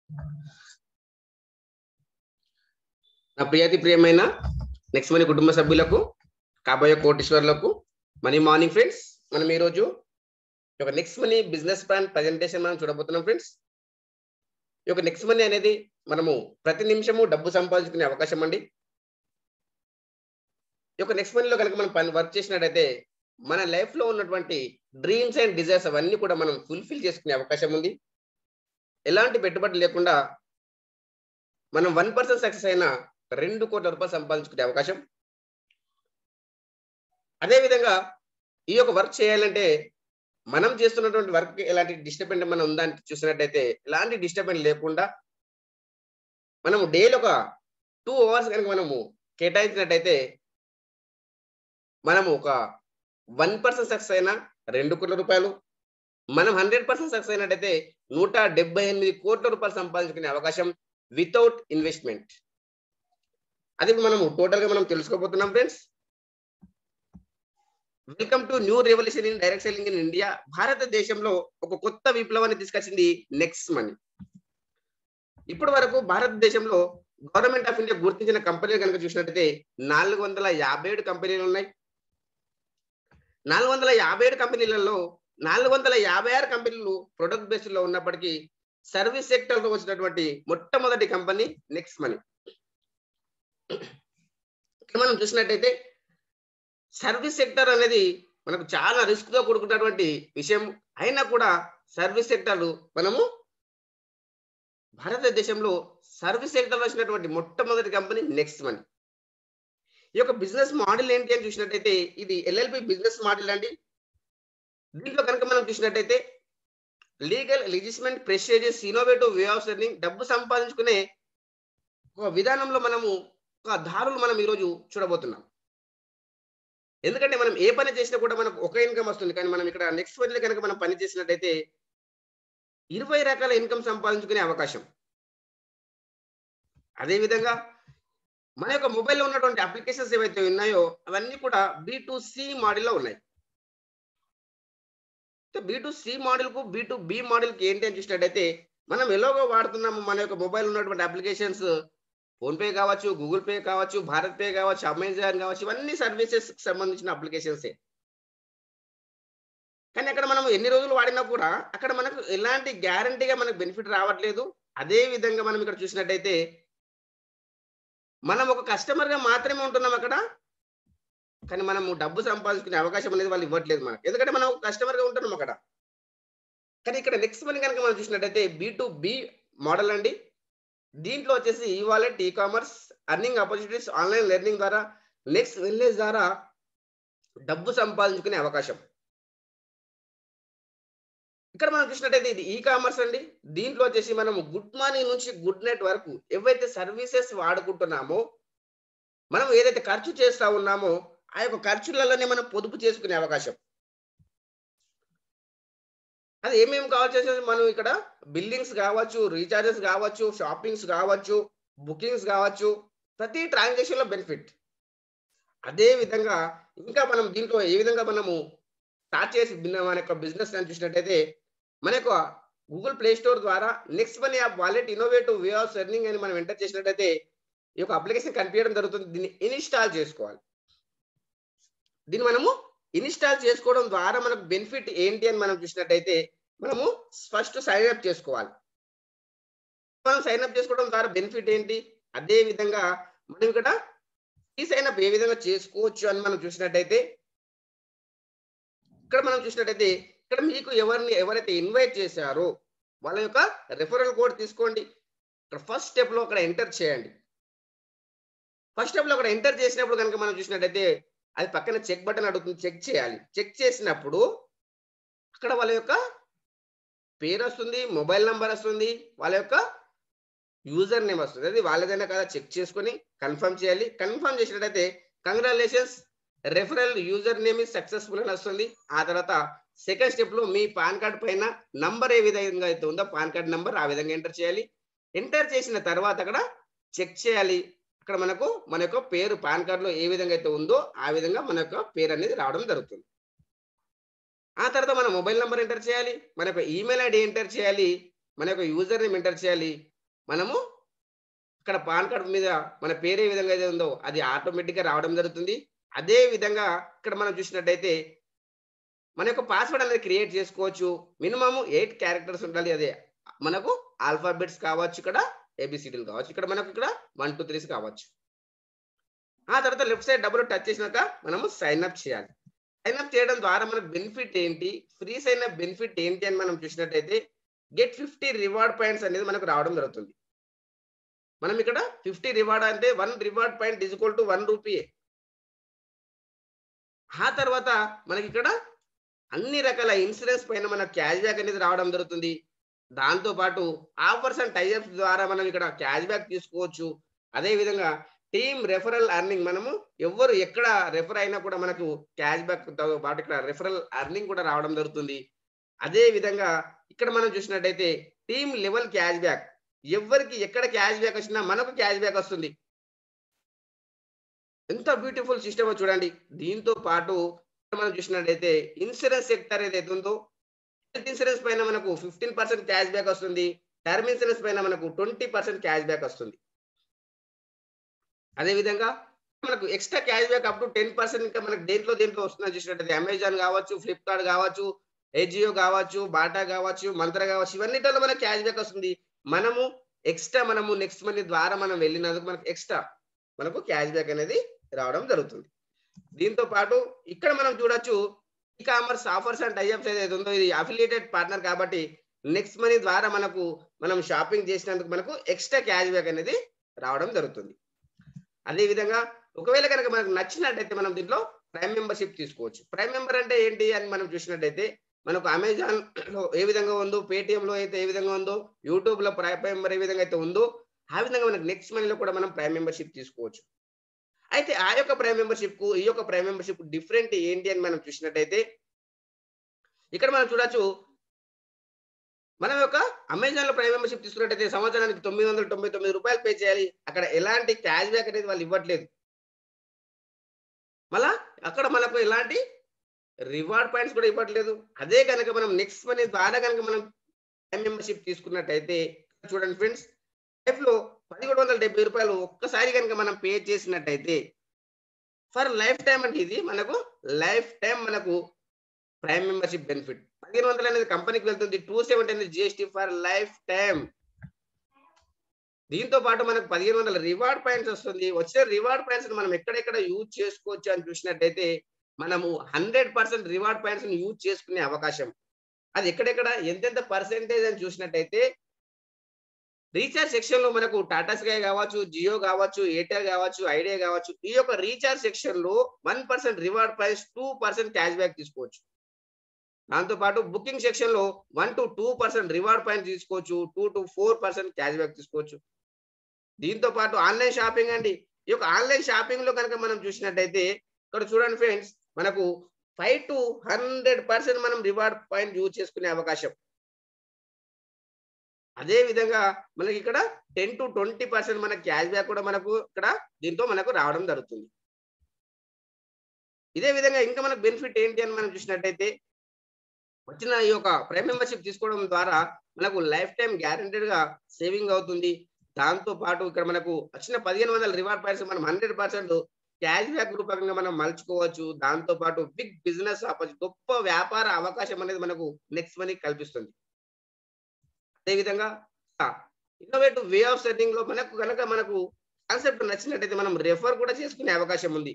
నా ప్రియతి ప్రియమైన next money కుటుంబ సభ్యులకు కాబోయే కోటీశ్వర్లకు మనీ మార్నింగ్ ఫ్రెండ్స్ మనం ఈరోజు ఈ యొక్క next money business plan presentation మనం చూడబోతున్నాం ఫ్రెండ్స్ ఈ యొక్క నెక్స్ట్ మనీ అనేది మనము ప్రతి నిమిషము డబ్బు సంపాదించుకునే అవకాశం అండి ఈ యొక్క నెక్స్ట్ మనీలో కనుక మనం పని వర్క్ చేసినట్టయితే మన లైఫ్ లో ఉన్నటువంటి డ్రీమ్స్ అండ్ డిజైర్స్ అవన్నీ కూడా మనం ఫుల్ఫిల్ చేసుకునే అవకాశం ఉంది ఎలాంటి పెట్టుబడి లేకుండా మనం వన్ పర్సెంట్ సక్సెస్ అయినా రెండు కోట్ల రూపాయలు సంపాదించుకునే అవకాశం అదేవిధంగా ఈ యొక్క వర్క్ చేయాలంటే మనం చేస్తున్నటువంటి వర్క్ ఎలాంటి డిస్టర్బెంట్ మనం ఉందని చూసినట్టయితే ఎలాంటి డిస్టర్బెంట్ లేకుండా మనము డైలీ ఒక టూ అవర్స్ కనుక మనము కేటాయించినట్టయితే మనము ఒక వన్ పర్సెంట్ సక్సెస్ అయినా రెండు కోట్ల రూపాయలు మనం హండ్రెడ్ పర్సెంట్ సక్సెస్ అయినట్టయితే నూట డెబ్బై ఎనిమిది కోట్ల రూపాయలు సంపాదించుకునే అవకాశం వితౌట్ ఇన్వెస్ట్మెంట్ అది మనము టోటల్ గా మనం తెలుసుకోబోతున్నాం friends welcome to new revolution in direct selling in India భారతదేశంలో ఒక కొత్త విప్లవాన్ని తీసుకొచ్చింది నెక్స్ట్ మనీ ఇప్పటి వరకు భారతదేశంలో గవర్నమెంట్ ఆఫ్ ఇండియా గుర్తించిన కంపెనీలు కనుక చూసినట్టయితే నాలుగు వందల యాభై ఏడు కంపెనీలు ఉన్నాయి నాలుగు వందల యాభై ఏడు కంపెనీలలో నాలుగు వందల యాభై ఆరు కంపెనీలు ప్రొడక్ట్ బేస్డ్ లో ఉన్నప్పటికీ సర్వీస్ సెక్టర్ లో వచ్చినటువంటి మొట్టమొదటి కంపెనీ నెక్స్ట్ మనీ ఇక్కడ మనం చూసినట్టయితే సర్వీస్ సెక్టర్ అనేది మనకు చాలా రిస్క్ తో కూడుకున్నటువంటి విషయం అయినా కూడా సర్వీస్ సెక్టర్ మనము భారతదేశంలో సర్వీస్ సెక్టర్ వచ్చినటువంటి మొట్టమొదటి కంపెనీ నెక్స్ట్ మనీ ఈ యొక్క బిజినెస్ మోడల్ ఏంటి అని చూసినట్టయితే ఇది ఎల్ఎల్పి బిజినెస్ మోడల్ అండి దీంట్లో కనుక మనం చూసినట్టయితే legal legitimate prestigious innovative way of learning డబ్బు సంపాదించుకునే ఒక విధానంలో మనము ఒక దారులు మనం ఈరోజు చూడబోతున్నాం ఎందుకంటే మనం ఏ పని చేసినా కూడా మనకు ఒక ఇన్కమ్ వస్తుంది కానీ మనం ఇక్కడ నెక్స్ట్ వదిలే కనుక మనం పని చేసినట్టయితే ఇరవై రకాల ఇన్కమ్ సంపాదించుకునే అవకాశం అదేవిధంగా మన యొక్క మొబైల్లో ఉన్నటువంటి అప్లికేషన్స్ ఏవైతే ఉన్నాయో అవన్నీ కూడా బి టు సి మోడల్లో ఉన్నాయి బి టు సి మోడల్ కు బి టు బి మోడల్ కి ఏంటి అని చూసినట్టయితే మనం ఎలాగో వాడుతున్నాము మన యొక్క మొబైల్ ఉన్నటువంటి అప్లికేషన్స్ ఫోన్ పే కావచ్చు గూగుల్ పే కావచ్చు భారత్ పే కావచ్చు అమెజాన్ కావచ్చు ఇవన్నీ సర్వీసెస్ సంబంధించిన అప్లికేషన్సే కానీ అక్కడ మనం ఎన్ని రోజులు వాడినా కూడా అక్కడ మనకు ఎలాంటి గ్యారంటీగా మనకు బెనిఫిట్ రావట్లేదు అదే విధంగా మనం ఇక్కడ చూసినట్టయితే మనం ఒక కస్టమర్ గా మాత్రమే ఉంటున్నాం అక్కడ కానీ మనము డబ్బు సంపాదించుకునే అవకాశం అనేది వాళ్ళు ఇవ్వట్లేదు మనకు ఎందుకంటే మనం ఒక కస్టమర్ గా ఉంటున్నాం అక్కడ కానీ ఇక్కడ నెక్స్ట్ మనీ కనుక మనం చూసినట్టయితే బి టు బి మోడల్ అండి దీంట్లో వచ్చేసి e wallet e commerce earning opportunities online learning ద్వారా నెక్స్ట్ విలేజ్ ద్వారా డబ్బు సంపాదించుకునే అవకాశం ఇక్కడ మనం చూసినట్టయితే ఇది ఈ కామర్స్ అండి దీంట్లో వచ్చేసి మనం గుడ్ మార్నింగ్ నుంచి గుడ్ నైట్ వరకు ఏవైతే సర్వీసెస్ వాడుకుంటున్నామో మనం ఏదైతే ఖర్చు చేస్తా ఉన్నామో ఆ యొక్క ఖర్చులలోనే మనం పొదుపు చేసుకునే అవకాశం అది ఏమేమి కావచ్చు మనం ఇక్కడ బిల్డింగ్స్ కావచ్చు రీఛార్జెస్ కావచ్చు షాపింగ్స్ కావచ్చు బుకింగ్స్ కావచ్చు ప్రతి ట్రాన్సాక్షన్ లో బెనిఫిట్ అదే విధంగా ఇంకా మనం దీంట్లో ఏ విధంగా మనము స్టార్ట్ చేసి మన యొక్క బిజినెస్ అని చూసినట్టయితే మన యొక్క గూగుల్ ప్లే స్టోర్ ద్వారా next money app wallet innovative way of earning అని మనం ఎంటర్ చేసినట్టయితే ఈ యొక్క అప్లికేషన్ కనిపించడం జరుగుతుంది దీన్ని ఇన్స్టాల్ చేసుకోవాలి దీన్ని మనము ఇన్స్టాల్ చేసుకోవడం ద్వారా మనకు బెనిఫిట్ ఏంటి అని మనం చూసినట్టయితే మనము ఫస్ట్ సైన్ అప్ చేసుకోవాలి మనం సైన్ అప్ చేసుకోవడం ద్వారా బెనిఫిట్ ఏంటి అదే విధంగా మనం ఇక్కడ ఈ సైన్ అప్ ఏ విధంగా చేసుకోవచ్చు అని మనం చూసినట్టయితే ఇక్కడ మనం చూసినట్టయితే ఇక్కడ మీకు ఎవరిని ఎవరైతే ఇన్వైట్ చేశారో వాళ్ళ యొక్క రెఫరల్ కోడ్ తీసుకోండి ఇక్కడ ఫస్ట్ స్టెప్ లో అక్కడ ఎంటర్ చేయండి ఫస్ట్ స్టెప్ లో అక్కడ ఎంటర్ చేసినప్పుడు కనుక మనం చూసినట్టయితే అది పక్కన చెక్ బటన్ అడుగుతుంది చెక్ చేయాలి చెక్ చేసినప్పుడు అక్కడ వాళ్ళ యొక్క పేరు వస్తుంది మొబైల్ నంబర్ వస్తుంది వాళ్ళ యొక్క యూజర్ నేమ్ వస్తుంది అది వాళ్ళదైనా కదా చెక్ చేసుకొని కన్ఫర్మ్ చేయాలి కన్ఫర్మ్ చేసినట్టయితే congratulations referral user name is successful అని వస్తుంది ఆ తర్వాత సెకండ్ స్టెప్ లో మీ పాన్ కార్డ్ పైన నంబర్ ఏ విధంగా అయితే ఉందో పాన్ కార్డ్ నంబర్ ఆ విధంగా ఎంటర్ చేయాలి ఎంటర్ చేసిన తర్వాత అక్కడ చెక్ చేయాలి అక్కడ మనకు మన యొక్క పేరు పాన్ కార్డ్ లో ఏ విధంగా అయితే ఉందో ఆ విధంగా మన యొక్క పేరు అనేది రావడం జరుగుతుంది ఆ తర్వాత మన మొబైల్ నంబర్ ఎంటర్ చేయాలి మన యొక్క ఈమెయిల్ ఐడి ఎంటర్ చేయాలి మన యొక్క యూజర్ నేమ్ ఎంటర్ చేయాలి మనము ఇక్కడ పాన్ కార్డ్ మీద మన పేరు ఏ విధంగా అయితే ఉందో అది ఆటోమేటిక్ గా రావడం జరుగుతుంది అదే విధంగా ఇక్కడ మనం చూసినట్టయితే మన యొక్క పాస్వర్డ్ అనేది క్రియేట్ చేసుకోవచ్చు మినిమం ఎయిట్ క్యారెక్టర్స్ ఉండాలి అదే మనకు ఆల్ఫాబెట్స్ కావచ్చు ఇక్కడ ఏబిసిడీలు కావచ్చు ఇక్కడ మనకు ఇక్కడ వన్ టూ త్రీస్ కావచ్చు ఆ తర్వాత లెఫ్ట్ సైడ్ డబుల్ టచ్ చేసినాక మనము సైన్ అప్ చేయాలి సైన్ అప్ చేయడం ద్వారా మనకు బెనిఫిట్ ఏంటి ఫ్రీ సైన్ అప్ బెనిఫిట్ ఏంటి అని మనం చూసినట్టయితే గెట్ ఫిఫ్టీ రివార్డ్ పాయింట్స్ అనేది మనకు రావడం జరుగుతుంది మనం ఇక్కడ ఫిఫ్టీ రివార్డ్ అంటే one reward point is equal to one rupee ఆ తర్వాత మనకి ఇక్కడ అన్ని రకాల ఇన్సూరెన్స్ పైన మనకు క్యాష్ బ్యాక్ అనేది రావడం జరుగుతుంది దాంతో పాటు ఆఫర్స్ అండ్ టైఅప్స్ ద్వారా మనం ఇక్కడ క్యాష్ బ్యాక్ తీసుకోవచ్చు అదే విధంగా టీమ్ రెఫరల్ అర్నింగ్ మనము ఎవరు ఎక్కడ రెఫర్ అయినా కూడా మనకు క్యాష్ బ్యాక్ తో పాటు ఇక్కడ రెఫరల్ అర్నింగ్ కూడా రావడం జరుగుతుంది అదే విధంగా ఇక్కడ మనం చూసినట్టయితే టీమ్ లెవెల్ క్యాష్ బ్యాక్ ఎవరికి ఎక్కడ క్యాష్ బ్యాక్ వచ్చినా మనకు క్యాష్ బ్యాక్ వస్తుంది ఎంత బ్యూటిఫుల్ సిస్టమ్ చూడండి దీంతో పాటు మనం చూసినట్టయితే ఇన్సూరెన్స్ సెక్టర్ ఏదైతే ఉందో హెల్త్ ఇన్సూరెన్స్ పైన మనకు ఫిఫ్టీన్ పర్సెంట్ క్యాష్ బ్యాక్ వస్తుంది టర్మ్ ఇన్సూరెన్స్ పైన మనకు ట్వంటీ పర్సెంట్ క్యాష్ బ్యాక్ వస్తుంది అదే విధంగా మనకు extra cash back up to ten percent ఇంకా మనకు దేంట్లో దేంట్లో వస్తుందని చూసినట్టయితే అమెజాన్ కావచ్చు ఫ్లిప్కార్ట్ కావచ్చు ఏజియో కావచ్చు బాటా కావచ్చు మంత్ర కావచ్చు ఇవన్నిటిలో మనకు క్యాష్ బ్యాక్ వస్తుంది మనము ఎక్స్ట్రా మనము నెక్స్ట్ మనీ ద్వారా మనం వెళ్ళినందుకు మనకు ఎక్స్ట్రా మనకు క్యాష్ బ్యాక్ అనేది రావడం జరుగుతుంది దీంతో పాటు ఇక్కడ మనం చూడొచ్చు e commerce offers and tie-ups ఏదైతే ఉందో ఇది అఫిలియేటెడ్ పార్ట్నర్ కాబట్టి నెక్స్ట్ మనీ ద్వారా మనకు మనం షాపింగ్ చేసినందుకు మనకు ఎక్స్ట్రా క్యాష్ బ్యాక్ అనేది రావడం జరుగుతుంది అదే విధంగా ఒకవేళ కనుక మనకు నచ్చినట్టయితే మనం దీంట్లో ప్రైమ్ మెంబర్షిప్ తీసుకోవచ్చు ప్రైమ్ మెంబర్ అంటే ఏంటి అని మనం చూసినట్టయితే మనకు అమెజాన్ లో ఏ విధంగా ఉందో పేటిఎం లో అయితే ఏ విధంగా ఉందో యూట్యూబ్ లో ప్రైమ్ మెంబర్ ఏ విధంగా అయితే ఉందో ఆ విధంగా మనకు నెక్స్ట్ మనీలో కూడా మనం ప్రైమ్ మెంబర్షిప్ తీసుకోవచ్చు అయితే ఆ యొక్క ప్రైమ్ మెంబర్షిప్ కు ఈ యొక్క ప్రైమ్ మెంబర్షిప్ డిఫరెంట్ ఏంటి అని మనం చూసినట్టయితే ఇక్కడ మనం చూడొచ్చు మనం యొక్క అమెజాన్ లో ప్రైమ్ మెంబర్షిప్ తీసుకున్నట్టయితే సంవత్సరానికి తొమ్మిది వందల తొంభై తొమ్మిది రూపాయలు పే చేయాలి అక్కడ ఎలాంటి క్యాష్ బ్యాక్ అనేది వాళ్ళు ఇవ్వట్లేదు మళ్ళా అక్కడ మనకు ఎలాంటి రివార్డ్ పాయింట్స్ కూడా ఇవ్వట్లేదు అదే కనుక మనం నెక్స్ట్ మనీ ద్వారా కనుక మనం ప్రైమ్ మెంబర్షిప్ తీసుకున్నట్టయితే చూడండి ఫ్రెండ్స్ లైఫ్ లో పదిహేడు వందల డెబ్బై రూపాయలు ఒక్కసారి కనుక మనం పే చేసినట్టయితే ఫర్ లైఫ్ టైం అంటే ఇది మనకు లైఫ్ టైం మనకు ప్రైమ్ మెంబర్షిప్ బెనిఫిట్ పదిహేను వందలు అనేది కంపెనీకి వెళ్తుంది టూ సెవెంటీ అనేది జిఎస్టీ ఫర్ లైఫ్ టైం దీంతో పాటు మనకు పదిహేను వందల రివార్డ్ పాయింట్స్ వస్తుంది వచ్చిన రివార్డ్ పాయింట్స్ మనం ఎక్కడెక్కడ యూజ్ చేసుకోవచ్చు అని చూసినట్టయితే మనము hundred percent reward points use చేసుకునే అవకాశం అది ఎక్కడెక్కడ ఎంతెంత పర్సెంటేజ్ అని చూసినట్టయితే రీఛార్జ్ సెక్షన్ లో మనకు టాటా స్కై కావచ్చు జియో కావచ్చు ఎయిర్టెల్ కావచ్చు ఐడియా కావచ్చు ఈ యొక్క రీఛార్జ్ సెక్షన్ లో one percent reward price two percent cash back తీసుకోవచ్చు దాంతో పాటు బుకింగ్ సెక్షన్ లో one to two percent reward point తీసుకోవచ్చు two to four percent cash back తీసుకోవచ్చు దీంతో పాటు ఆన్లైన్ షాపింగ్ అండి ఈ యొక్క ఆన్లైన్ షాపింగ్ లో కనుక మనం చూసినట్టయితే ఇక్కడ చూడండి ఫ్రెండ్స్ మనకు ఫైవ్ టు హండ్రెడ్ పర్సెంట్ మనం రివార్డ్ పాయింట్ యూజ్ చేసుకునే అవకాశం అదే విధంగా మనకి ఇక్కడ టెన్ టు ట్వంటీ పర్సెంట్ మన క్యాష్ బ్యాక్ కూడా మనకు ఇక్కడ దీంతో మనకు రావడం జరుగుతుంది ఇదే విధంగా ఇంకా మనకు బెనిఫిట్ ఏంటి అని మనం చూసినట్టయితే వచ్చిన ఈ యొక్క ప్రైమ్ మెంబర్షిప్ తీసుకోవడం ద్వారా మనకు లైఫ్ టైం గ్యారంటెడ్ గా సేవింగ్ అవుతుంది దాంతో పాటు ఇక్కడ మనకు వచ్చిన పదిహేను వందల రివార్డ్ పాయింట్స్ మనం హండ్రెడ్ పర్సెంట్ క్యాష్ బ్యాక్ రూపకంగా మనం మలుచుకోవచ్చు దాంతో పాటు బిగ్ బిజినెస్ ఆపర్చునిటీ గొప్ప వ్యాపార అవకాశం అనేది మనకు నెక్స్ట్ మనీ కల్పిస్తుంది అదేవిధంగా ఇన్నోవేటివ్ వే ఆఫ్ సెట్టింగ్ లో మనకు కనుక మనకు కాన్సెప్ట్ నచ్చినట్టయితే మనం రెఫర్ కూడా చేసుకునే అవకాశం ఉంది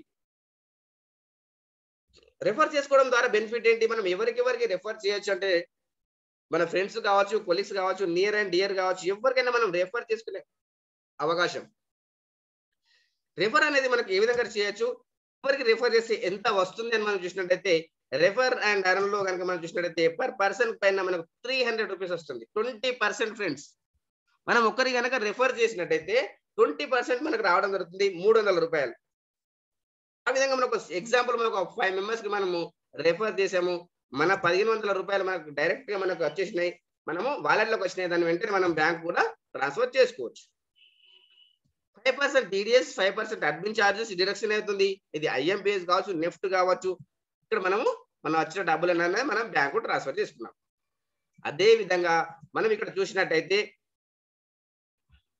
రెఫర్ చేసుకోవడం ద్వారా బెనిఫిట్ ఏంటి మనం ఎవరికి ఎవరికి రెఫర్ చేయొచ్చు అంటే మన ఫ్రెండ్స్ కావచ్చు కొలీగ్స్ కావచ్చు నియర్ అండ్ డియర్ కావచ్చు ఎవరికైనా మనం రెఫర్ చేసుకునే అవకాశం రెఫర్ అనేది మనకి ఏ విధంగా చేయొచ్చు ఎవరికి రెఫర్ చేస్తే ఎంత వస్తుంది అని మనం చూసినట్టయితే రెఫర్ అండ్ అర్న్ లో కనుక మనం చూసినట్టయితే పర్ పర్సన్ పైన మనకు త్రీ హండ్రెడ్ రూపీస్ వస్తుంది ట్వంటీ పర్సెంట్ ఫ్రెండ్స్ మనం ఒకరి కనుక రెఫర్ చేసినట్టయితే ట్వంటీ పర్సెంట్ మనకు రావడం జరుగుతుంది మూడు వందల రూపాయలు ఆ విధంగా మనకు ఎగ్జాంపుల్ మనకు ఫైవ్ మెంబర్స్ కి మనము రెఫర్ చేసాము మన పదిహేను వందల రూపాయలు మనకు డైరెక్ట్ గా మనకు వచ్చేసినాయి మనము వాలెట్లోకి వచ్చినాయి దాని వెంటనే మనం బ్యాంక్ కూడా ట్రాన్స్ఫర్ చేసుకోవచ్చు five percent TDS five percent admin charges deduction అవుతుంది ఇది ఐఎంపిఎస్ కావచ్చు నెఫ్ట్ కావచ్చు ఇక్కడ మనము మనం వచ్చిన డబ్బులు అనేది మనం బ్యాంకు ట్రాన్స్ఫర్ చేసుకున్నాం అదే విధంగా మనం ఇక్కడ చూసినట్టయితే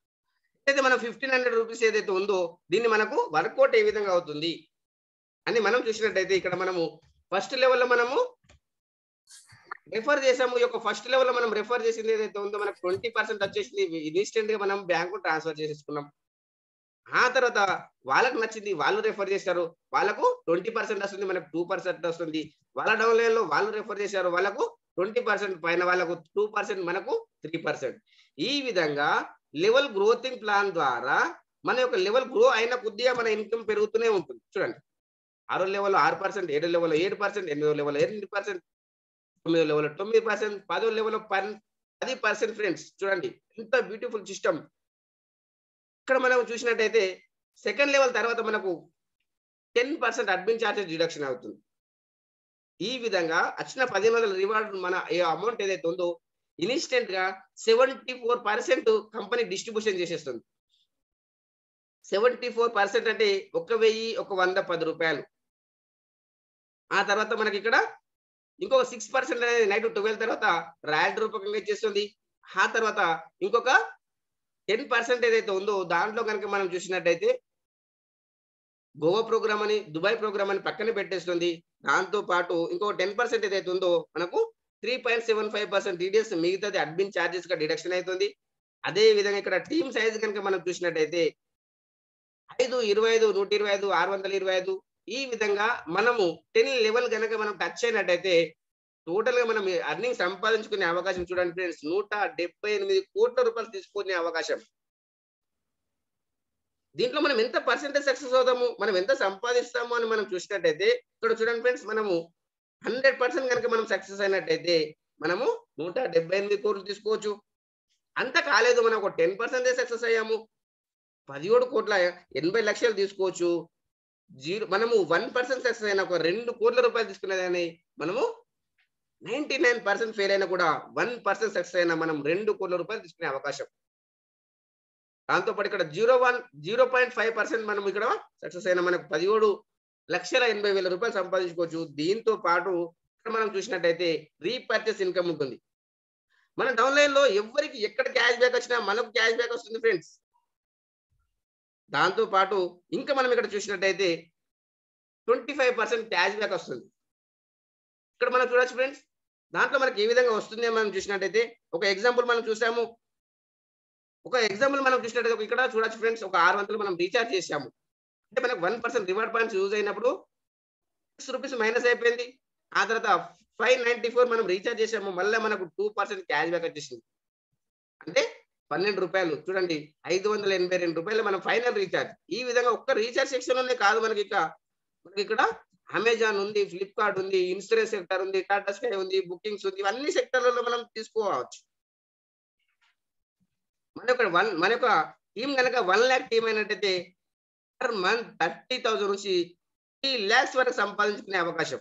అయితే మనం ఫిఫ్టీన్ హండ్రెడ్ రూపీస్ ఏదైతే ఉందో దీన్ని మనకు వర్కౌట్ ఏ విధంగా అవుతుంది అని మనం చూసినట్టయితే ఇక్కడ మనము ఫస్ట్ లెవెల్లో మనము రిఫర్ చేసాము ఈ యొక్క ఫస్ట్ లెవెల్లో మనం రిఫర్ చేసింది ఏదైతే ఉందో మనకు ట్వంటీ పర్సెంట్ వచ్చేసింది ఇన్స్టెంట్ గా మనం బ్యాంకు ట్రాన్స్ఫర్ చేసేసుకున్నాం ఆ తర్వాత వాళ్ళకి నచ్చింది వాళ్ళు రెఫర్ చేశారు వాళ్ళకు ట్వంటీ పర్సెంట్ వస్తుంది మనకు టూ పర్సెంట్ వస్తుంది వాళ్ళ డౌన్లైన్ లో వాళ్ళు రెఫర్ చేశారు వాళ్ళకు ట్వంటీ పర్సెంట్ పైన వాళ్ళకు టూ పర్సెంట్ మనకు త్రీ పర్సెంట్ ఈ విధంగా లెవెల్ గ్రోతింగ్ ప్లాన్ ద్వారా మన యొక్క లెవెల్ గ్రో అయిన కొద్దిగా మన ఇన్కమ్ పెరుగుతూనే ఉంటుంది చూడండి ఆరో లెవెల్ ఆరు పర్సెంట్ ఏడో లెవెల్ ఏడు పర్సెంట్ ఎనిమిదో లెవెల్ ఎనిమిది పర్సెంట్ తొమ్మిదో లెవెల్ తొమ్మిది పర్సెంట్ పదో లెవెల్ పన్ పది పర్సెంట్ ఫ్రెండ్స్ చూడండి ఎంత బ్యూటిఫుల్ సిస్టమ్ ఇక్కడ మనం చూసినట్టయితే సెకండ్ లెవెల్ తర్వాత మనకు ten percent admin charges deduction అవుతుంది ఈ విధంగా వచ్చిన పదిహేను వందల రివార్డ్ మన ఏ అమౌంట్ ఏదైతే ఉందో ఇన్స్టెంట్ గా seventy four percent company distribution చేసేస్తుంది సెవెంటీ ఫోర్ పర్సెంట్ అంటే ఒక వెయ్యి ఒక వంద పది రూపాయలు ఆ తర్వాత మనకి ఇక్కడ ఇంకొక సిక్స్ పర్సెంట్ అనేది నైట్ ట్వెల్వ్ తర్వాత రాయల్ రూపకంగా ఇచ్చేస్తుంది ఆ తర్వాత ఇంకొక టెన్ పర్సెంట్ ఏదైతే ఉందో దాంట్లో కనుక మనం చూసినట్టయితే గోవా ప్రోగ్రామ్ అని దుబాయ్ ప్రోగ్రామ్ అని పక్కన పెట్టేస్తుంది దాంతో పాటు ఇంకో టెన్ పర్సెంట్ ఏదైతే ఉందో మనకు three point seven five percent details మిగతాది అడ్మిన్ ఛార్జెస్ గా డిడక్షన్ అవుతుంది అదే విధంగా ఇక్కడ టీమ్ సైజ్ కనుక మనం చూసినట్టయితే ఐదు ఇరవై ఐదు నూట ఇరవై ఐదు ఆరు వందల ఇరవై ఐదు ఈ విధంగా మనము టెన్ లెవెల్ కనుక మనం టచ్ అయినట్టయితే టోటల్ గా మనం అర్నింగ్ సంపాదించుకునే అవకాశం చూడండి ఫ్రెండ్స్ నూట డెబ్బై ఎనిమిది కోట్ల రూపాయలు తీసుకునే అవకాశం దీంట్లో మనం ఎంత పర్సెంటేజ్ సక్సెస్ అవుతాము మనం ఎంత సంపాదిస్తాము అని మనం చూసినట్టయితే ఇక్కడ చూడండి ఫ్రెండ్స్ మనము హండ్రెడ్ పర్సెంట్ కనుక మనం సక్సెస్ అయినట్టయితే మనము నూట డెబ్బై ఎనిమిది కోట్లు తీసుకోవచ్చు అంత కాలేదు మనం ఒక టెన్ పర్సెంటే సక్సెస్ అయ్యాము పదిహేడు కోట్ల ఎనభై లక్షలు తీసుకోవచ్చు జీరో మనము వన్ పర్సెంట్ సక్సెస్ అయినా ఒక రెండు కోట్ల రూపాయలు తీసుకునేదాన్ని మనము నైన్టీ నైన్ పర్సెంట్ ఫెయిల్ అయినా కూడా వన్ పర్సెంట్ సక్సెస్ అయినా మనం రెండు కోట్ల రూపాయలు తీసుకునే అవకాశం దాంతోపాటు ఇక్కడ zero one zero point five percent మనం ఇక్కడ సక్సెస్ అయినా మనకు పదిహేడు లక్షల ఎనభై వేల రూపాయలు సంపాదించుకోవచ్చు దీంతో పాటు ఇక్కడ మనం చూసినట్టయితే రీపర్చేస్ ఇన్కమ్ ఉంటుంది మన డౌన్లైన్ లో ఎవరికి ఎక్కడ క్యాష్ బ్యాక్ వచ్చినా మనకు క్యాష్ బ్యాక్ వస్తుంది ఫ్రెండ్స్ దాంతో పాటు ఇంకా మనం ఇక్కడ చూసినట్టయితే twenty five percent cash back వస్తుంది ఇక్కడ మనం చూడొచ్చు ఫ్రెండ్స్ దాంట్లో మనకి ఏ విధంగా వస్తుంది మనం చూసినట్టయితే ఒక ఎగ్జాంపుల్ మనం చూసాము ఒక ఎగ్జాంపుల్ మనం చూసినట్టయితే ఇక్కడ చూడొచ్చు ఫ్రెండ్స్ ఒక ఆరు వందలు మనం రీఛార్జ్ చేసాము అంటే మనకు one percent reward points use అయినప్పుడు సిక్స్ రూపీస్ మైనస్ అయిపోయింది ఆ తర్వాత ఫైవ్ నైన్టీ ఫోర్ మనం రీఛార్జ్ చేసాము మళ్ళీ మనకు టూ పర్సెంట్ క్యాష్ బ్యాక్ వచ్చేసింది అంటే పన్నెండు రూపాయలు చూడండి ఐదు వందల ఎనభై రెండు రూపాయలు మనం ఫైనల్ రీఛార్జ్ ఈ విధంగా ఒక్క రీఛార్జ్ సెక్షన్ లోనే కాదు మనకి ఇక మనకి ఇక్కడ అమెజాన్ ఉంది ఫ్లిప్కార్ట్ ఉంది ఇన్సూరెన్స్ సెక్టర్ ఉంది టాటా స్కై ఉంది బుకింగ్స్ ఉంది ఇవన్నీ సెక్టర్లలో మనం తీసుకోవచ్చు మన యొక్క వన్ మన యొక్క టీం కనుక వన్ ల్యాక్ టీం అయినట్టయితే పర్ మంత్ థర్టీ థౌసండ్ నుంచి త్రీ ల్యాక్స్ వరకు సంపాదించుకునే అవకాశం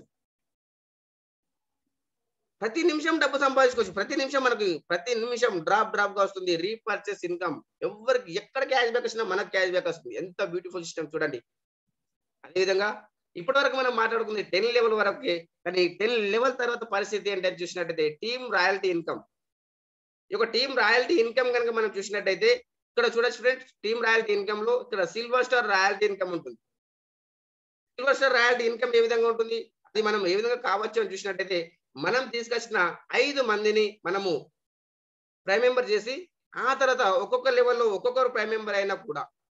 ప్రతి నిమిషం డబ్బు సంపాదించుకోవచ్చు ప్రతి నిమిషం మనకి ప్రతి నిమిషం డ్రాప్ డ్రాప్ గా వస్తుంది రీపర్చేస్ ఇన్కమ్ ఎవరికి ఎక్కడ క్యాష్ బ్యాక్ వచ్చినా మనకు క్యాష్ బ్యాక్ వస్తుంది ఎంత బ్యూటిఫుల్ సిస్టమ్ చూడండి అదేవిధంగా ఇప్పటి వరకు మనం మాట్లాడుకుంది టెన్ లెవెల్ వరకు కానీ టెన్ లెవెల్ తర్వాత పరిస్థితి ఏంటంటే చూసినట్టయితే టీమ్ రాయల్టీ ఇన్కమ్ ఈ యొక్క టీమ్ రాయల్టీ ఇన్కమ్ కనుక మనం చూసినట్టయితే ఇక్కడ చూడొచ్చు ఫ్రెండ్స్ టీమ్ రాయల్టీ ఇన్కమ్ లో ఇక్కడ సిల్వర్ స్టార్ రాయల్టీ ఇన్కమ్ ఉంటుంది సిల్వర్ స్టార్ రాయల్టీ ఇన్కమ్ ఏ విధంగా ఉంటుంది అది మనం ఏ విధంగా కావచ్చు అని చూసినట్టయితే మనం తీసుకొచ్చిన ఐదు మందిని మనము ప్రైమ్ మెంబర్ చేసి ఆ తర్వాత ఒక్కొక్క లెవెల్లో ఒక్కొక్కరు ప్రైమ్ మెంబర్ అయినా కూడా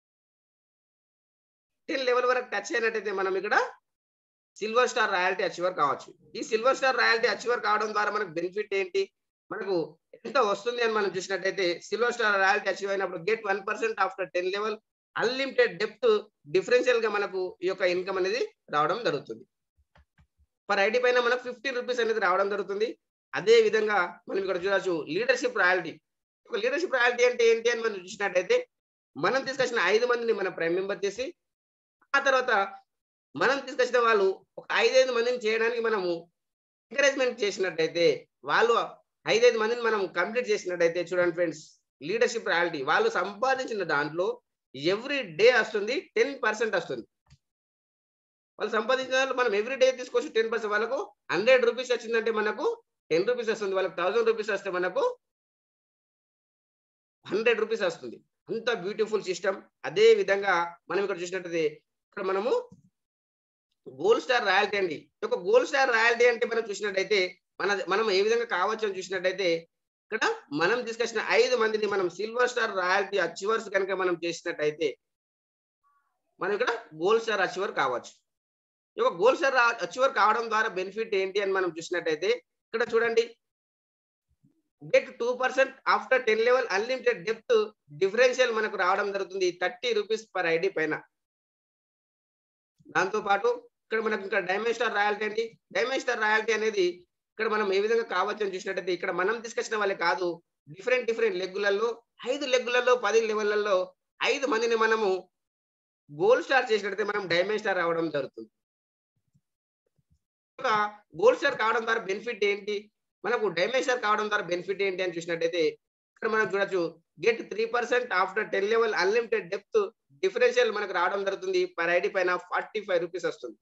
టెన్ లెవెల్ వరకు టచ్ అయినట్టయితే మనం ఇక్కడ సిల్వర్ స్టార్ రాయల్టీ అచీవర్ కావచ్చు ఈ సిల్వర్ స్టార్ రాయల్టీ అచీవర్ కావడం ద్వారా మనకు బెనిఫిట్ ఏంటి మనకు ఎంత వస్తుంది అని మనం చూసినట్టయితే సిల్వర్ స్టార్ రాయల్టీ అచీవ్ అయినప్పుడు get one percent after ten level unlimited depth differential గా మనకు ఈ యొక్క ఇన్కమ్ అనేది రావడం జరుగుతుంది పర్ ఐడి పైన మనకు ఫిఫ్టీన్ రూపీస్ అనేది రావడం జరుగుతుంది అదే విధంగా మనం ఇక్కడ చూడొచ్చు లీడర్షిప్ రాయల్టీ ఒక లీడర్షిప్ రాయల్టీ అంటే ఏంటి అని మనం చూసినట్టయితే మనం తీసుకొచ్చిన ఐదు మందిని మనం ప్రైమ్ మెంబర్ చేసి ఆ తర్వాత మనం తీసుకొచ్చిన వాళ్ళు ఒక ఐదైదు మందిని చేయడానికి మనము ఎంకరేజ్మెంట్ చేసినట్టయితే వాళ్ళు ఐదైదు మందిని మనం కంప్లీట్ చేసినట్టయితే చూడండి ఫ్రెండ్స్ లీడర్షిప్ రాయల్టీ వాళ్ళు సంపాదించిన దాంట్లో ఎవ్రీ డే వస్తుంది టెన్ పర్సెంట్ వస్తుంది వాళ్ళు సంపాదించిన దాంట్లో మనం ఎవ్రీ డే తీసుకోవచ్చు టెన్ పర్సెంట్ వాళ్ళకు హండ్రెడ్ రూపీస్ వచ్చిందంటే మనకు టెన్ రూపీస్ వస్తుంది వాళ్ళకి థౌసండ్ రూపీస్ వస్తే మనకు హండ్రెడ్ రూపీస్ వస్తుంది అంత బ్యూటిఫుల్ సిస్టమ్ అదే విధంగా మనం ఇక్కడ చూసినట్టయితే ఇక్కడ మనము గోల్డ్ స్టార్ రాయల్టీ అండి ఈ యొక్క గోల్డ్ స్టార్ రాయల్టీ అంటే మనం చూసినట్టయితే మన మనం ఏ విధంగా కావచ్చు అని చూసినట్టయితే ఇక్కడ మనం తీసుకొచ్చిన ఐదు మందిని మనం సిల్వర్ స్టార్ రాయల్టీ అచీవర్స్ కనుక మనం చేసినట్టయితే మనం ఇక్కడ గోల్డ్ స్టార్ అచీవర్ కావచ్చు ఈ యొక్క గోల్డ్ స్టార్ అచీవర్ కావడం ద్వారా బెనిఫిట్ ఏంటి అని మనం చూసినట్టయితే ఇక్కడ చూడండి get two percent after ten level unlimited depth differential మనకు రావడం జరుగుతుంది థర్టీ రూపీస్ పర్ ఐడి పైన దాంతో పాటు ఇక్కడ మనకు ఇంకా డైమండ్ స్టార్ రాయల్టీ అండి డైమండ్ స్టార్ రాయల్టీ అనేది ఇక్కడ మనం ఏ విధంగా కావచ్చు అని చూసినట్టయితే ఇక్కడ మనం తీసుకొచ్చిన వాళ్ళే కాదు డిఫరెంట్ డిఫరెంట్ లెగ్గులలో ఐదు లెగ్గులలో పది లెవెల్లలో ఐదు మందిని మనము గోల్డ్ స్టార్ చేసినట్టయితే మనం డైమండ్ స్టార్ రావడం జరుగుతుంది గోల్డ్ స్టార్ కావడం ద్వారా బెనిఫిట్ ఏంటి మనకు డైమండ్ స్టార్ కావడం ద్వారా బెనిఫిట్ ఏంటి అని చూసినట్టయితే ఇక్కడ మనం చూడొచ్చు get three percent after ten level unlimited depth differential మనకు రావడం జరుగుతుంది పర్ ఐడి పైన ఫార్టీ ఫైవ్ రూపీస్ వస్తుంది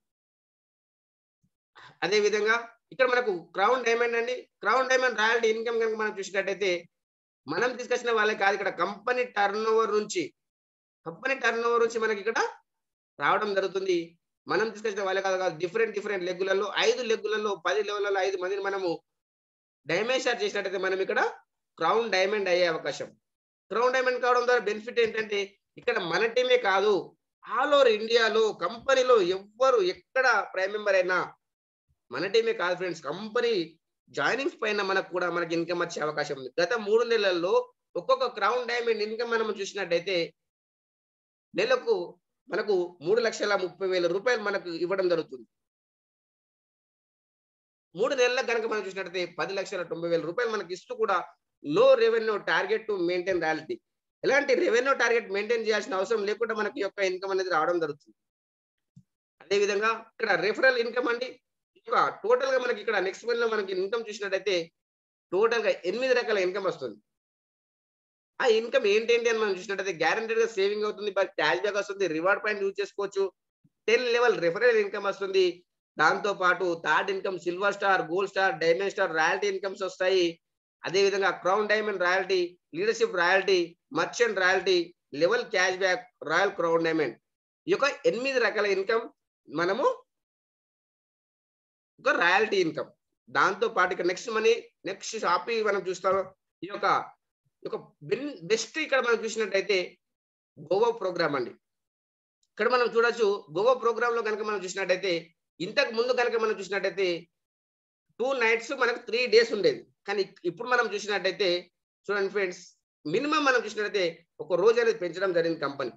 అదే విధంగా ఇక్కడ మనకు క్రౌన్ డైమండ్ అండి క్రౌన్ డైమండ్ రాయల్టీ ఇన్కమ్ కనుక మనం చూసినట్టయితే మనం తీసుకొచ్చిన వాళ్ళే కాదు ఇక్కడ కంపెనీ టర్న్ ఓవర్ నుంచి కంపెనీ టర్న్ ఓవర్ నుంచి మనకి ఇక్కడ రావడం జరుగుతుంది మనం తీసుకొచ్చిన వాళ్ళే కాదు కాదు డిఫరెంట్ డిఫరెంట్ లెగ్గులలో ఐదు లెగ్గులలో పది లెవెల్లో ఐదు మందిని మనము డైమండ్ షార్ చేసినట్టయితే మనం ఇక్కడ క్రౌన్ డైమండ్ అయ్యే అవకాశం క్రౌన్ డైమండ్ కావడం ద్వారా బెనిఫిట్ ఏంటంటే ఇక్కడ మన టీమే కాదు ఆల్ ఓవర్ ఇండియాలో కంపెనీలో ఎవ్వరు ఎక్కడ ప్రైమ్ మెంబర్ అయినా మన టీమే కాదు ఫ్రెండ్స్ కంపెనీ జాయినింగ్స్ పైన మనకు కూడా మనకి ఇన్కమ్ వచ్చే అవకాశం ఉంది గత మూడు నెలల్లో ఒక్కొక్క క్రౌన్ డైమండ్ ఇన్కమ్ మనం చూసినట్టయితే నెలకు మనకు మూడు లక్షల ముప్పై వేల రూపాయలు మనకు ఇవ్వడం జరుగుతుంది మూడు నెలలకు కనుక మనం చూసినట్టయితే పది లక్షల తొంభై వేల రూపాయలు మనకి ఇస్తూ కూడా లో revenue target to maintain reality ఎలాంటి రెవెన్యూ టార్గెట్ మెయింటైన్ చేయాల్సిన అవసరం లేకుండా మనకి యొక్క ఇన్కమ్ అనేది రావడం జరుగుతుంది అదే విధంగా ఇక్కడ రెఫరల్ ఇన్కమ్ అండి ఇంకా టోటల్ గా మనకి ఇక్కడ నెక్స్ట్ వన్ లో మనకి ఇన్కమ్ చూసినట్టయితే టోటల్ గా ఎనిమిది రకాల ఇన్కమ్ వస్తుంది ఆ ఇన్కమ్ ఏంటేంటి అని మనం చూసినట్టయితే గ్యారంటెడ్ గా సేవింగ్ అవుతుంది బట్ క్యాష్ బ్యాక్ వస్తుంది రివార్డ్ పాయింట్ యూజ్ చేసుకోవచ్చు టెన్ లెవెల్ రెఫరల్ ఇన్కమ్ వస్తుంది దాంతో పాటు third income silver star gold star diamond star royalty incomes వస్తాయి అదే విధంగా crown diamond royalty leadership royalty merchant royalty level cash back royal crown diamond ఈ యొక్క ఎనిమిది రకాల ఇన్కమ్ మనము ఒక రాయల్టీ ఇన్కమ్ దాంతో పాటు ఇక నెక్స్ట్ మనీ నెక్స్ట్ షాపీ మనం చూస్తాం ఈ యొక్క ఈ యొక్క బెస్ట్ ఇక్కడ మనం చూసినట్టయితే గోవా ప్రోగ్రామ్ అండి ఇక్కడ మనం చూడొచ్చు గోవా ప్రోగ్రామ్ లో కనుక మనం చూసినట్టయితే ఇంతకు ముందు కనుక మనం చూసినట్టయితే టూ నైట్స్ మనకు త్రీ డేస్ ఉండేది కానీ ఇప్పుడు మనం చూసినట్టయితే చూడండి ఫ్రెండ్స్ మినిమం మనం చూసినట్టయితే ఒక రోజు అనేది పెంచడం జరిగింది company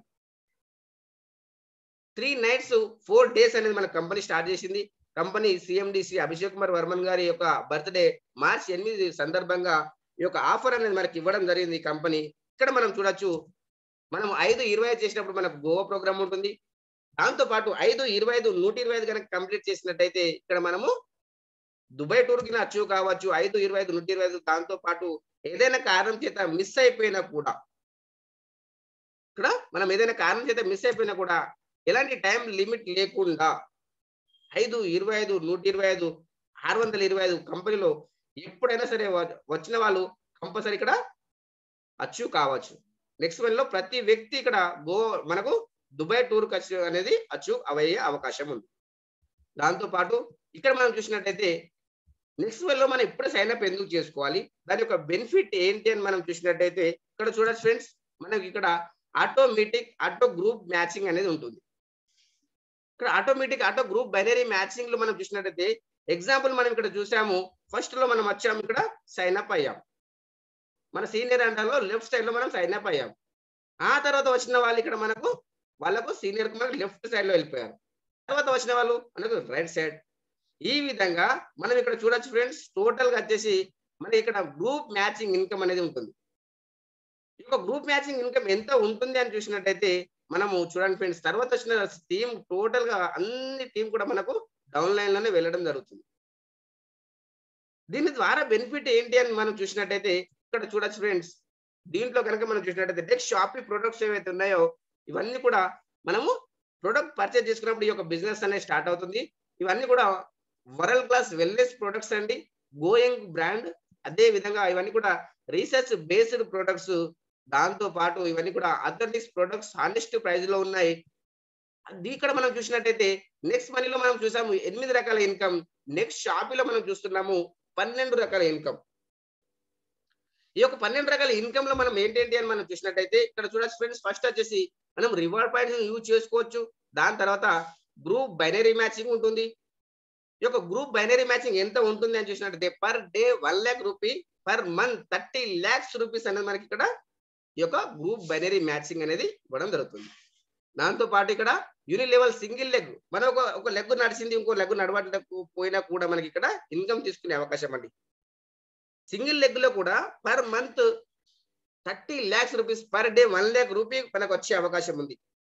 three nights four days అనేది మన కంపెనీ స్టార్ట్ చేసింది కంపెనీ సిఎండి శ్రీ అభిషేక్ కుమార్ వర్మన్ గారి యొక్క బర్త్డే మార్చి ఎనిమిది సందర్భంగా ఈ యొక్క ఆఫర్ అనేది మనకి ఇవ్వడం జరిగింది కంపెనీ ఇక్కడ మనం చూడొచ్చు మనం ఐదు ఇరవై ఐదు చేసినప్పుడు మనకు గోవా ప్రోగ్రామ్ ఉంటుంది దాంతో పాటు ఐదు ఇరవై ఐదు నూట ఇరవై ఐదు కనుక కంప్లీట్ చేసినట్టయితే ఇక్కడ మనము దుబాయ్ టూర్ కి అచీవ్ కావచ్చు ఐదు ఇరవై ఐదు నూట ఇరవై ఐదు దాంతో పాటు ఏదైనా కారణం చేత మిస్ అయిపోయినా కూడా ఇక్కడ మనం ఏదైనా కారణం చేత మిస్ అయిపోయినా కూడా ఎలాంటి టైం లిమిట్ లేకుండా ఐదు ఇరవై ఐదు నూట ఇరవై ఐదు ఆరు వందల ఇరవై ఐదు కంపెనీలో ఎప్పుడైనా సరే వచ్చిన వాళ్ళు కంపల్సరీ ఇక్కడ అచీవ్ కావచ్చు నెక్స్ట్ వన్ లో ప్రతి వ్యక్తి ఇక్కడ గో మనకు దుబాయ్ టూర్ అచీవ్ అనేది అచీవ్ అయ్యే అవకాశం ఉంది దాంతో పాటు ఇక్కడ మనం చూసినట్టయితే నెక్స్ట్ వన్ లో మనం ఎప్పుడు సైన్ అప్ ఎందుకు చేసుకోవాలి దాని యొక్క బెనిఫిట్ ఏంటి అని మనం చూసినట్టయితే ఇక్కడ చూడొచ్చు ఫ్రెండ్స్ మనకి ఇక్కడ ఆటోమేటిక్ ఆటో గ్రూప్ మ్యాచింగ్ అనేది ఉంటుంది ఇక్కడ automatic auto group binary matching లో మనం చూసినట్టయితే ఎగ్జాంపుల్ మనం ఇక్కడ చూసాము ఫస్ట్ లో మనం వచ్చాము ఇక్కడ సైన్ అప్ అయ్యాం మన సీనియర్ అండర్లో లెఫ్ట్ సైడ్ లో మనం సైన్ అప్ అయ్యాం ఆ తర్వాత వచ్చిన వాళ్ళు ఇక్కడ మనకు వాళ్ళకు సీనియర్ మనకు లెఫ్ట్ సైడ్ లో వెళ్ళిపోయారు తర్వాత వచ్చిన వాళ్ళు మనకు రైట్ సైడ్ ఈ విధంగా మనం ఇక్కడ చూడొచ్చు ఫ్రెండ్స్ టోటల్ గా వచ్చేసి మనకి ఇక్కడ గ్రూప్ మ్యాచింగ్ ఇన్కమ్ అనేది ఉంటుంది ఈ యొక్క గ్రూప్ మ్యాచింగ్ ఇన్కమ్ ఎంత ఉంటుంది అని చూసినట్టయితే మనము చూడండి ఫ్రెండ్స్ తర్వాత వచ్చిన టీం టోటల్ గా అన్ని టీం కూడా మనకు డౌన్ లైన్ లోనే వెళ్ళడం జరుగుతుంది దీని ద్వారా బెనిఫిట్ ఏంటి అని మనం చూసినట్టయితే ఇక్కడ చూడొచ్చు ఫ్రెండ్స్ దీంట్లో కనుక మనం చూసినట్టయితే నెక్స్ట్ షాపింగ్ ప్రొడక్ట్స్ ఏవైతే ఉన్నాయో ఇవన్నీ కూడా మనము ప్రొడక్ట్ పర్చేజ్ చేసుకున్నప్పుడు ఈ యొక్క బిజినెస్ అనేది స్టార్ట్ అవుతుంది ఇవన్నీ కూడా వరల్డ్ క్లాస్ వెల్నెస్ ప్రొడక్ట్స్ అండి గోయింగ్ బ్రాండ్ అదే విధంగా ఇవన్నీ కూడా రీసెర్చ్ బేస్డ్ ప్రొడక్ట్స్ దాంతో పాటు ఇవన్నీ కూడా అథెంటిక్స్ ప్రొడక్ట్స్ హానెస్ట్ ప్రైస్ లో ఉన్నాయి అది ఇక్కడ మనం చూసినట్టయితే నెక్స్ట్ మనీలో మనం చూసాము ఎనిమిది రకాల ఇన్కమ్ నెక్స్ట్ షాపీలో మనం చూస్తున్నాము పన్నెండు రకాల ఇన్కమ్ ఈ యొక్క పన్నెండు రకాల ఇన్కమ్ లో మనం ఏంటంటి అని మనం చూసినట్టయితే ఇక్కడ చూడొచ్చు ఫ్రెండ్స్ ఫస్ట్ వచ్చేసి మనం రివార్డ్ పాయింట్స్ యూజ్ చేసుకోవచ్చు దాని తర్వాత గ్రూప్ బైనరీ మ్యాచింగ్ ఉంటుంది ఈ యొక్క గ్రూప్ బైనరీ మ్యాచింగ్ ఎంత ఉంటుంది అని చూసినట్టయితే per day one lakh rupee per month thirty lakhs rupees అనేది మనకి ఇక్కడ ఈ యొక్క గ్రూప్ బైనరీ మ్యాచింగ్ అనేది ఇవ్వడం జరుగుతుంది దాంతో పాటు ఇక్కడ యూనిట్ లెవెల్ సింగిల్ లెగ్ మనం ఒక ఒక లెగ్ నడిచింది ఇంకో లెగ్ నడవట్లకు పోయినా కూడా మనకి ఇక్కడ ఇన్కమ్ తీసుకునే అవకాశం అండి సింగిల్ లెగ్ లో కూడా per month thirty lakhs rupees per day one lakh rupee మనకు వచ్చే అవకాశం ఉంది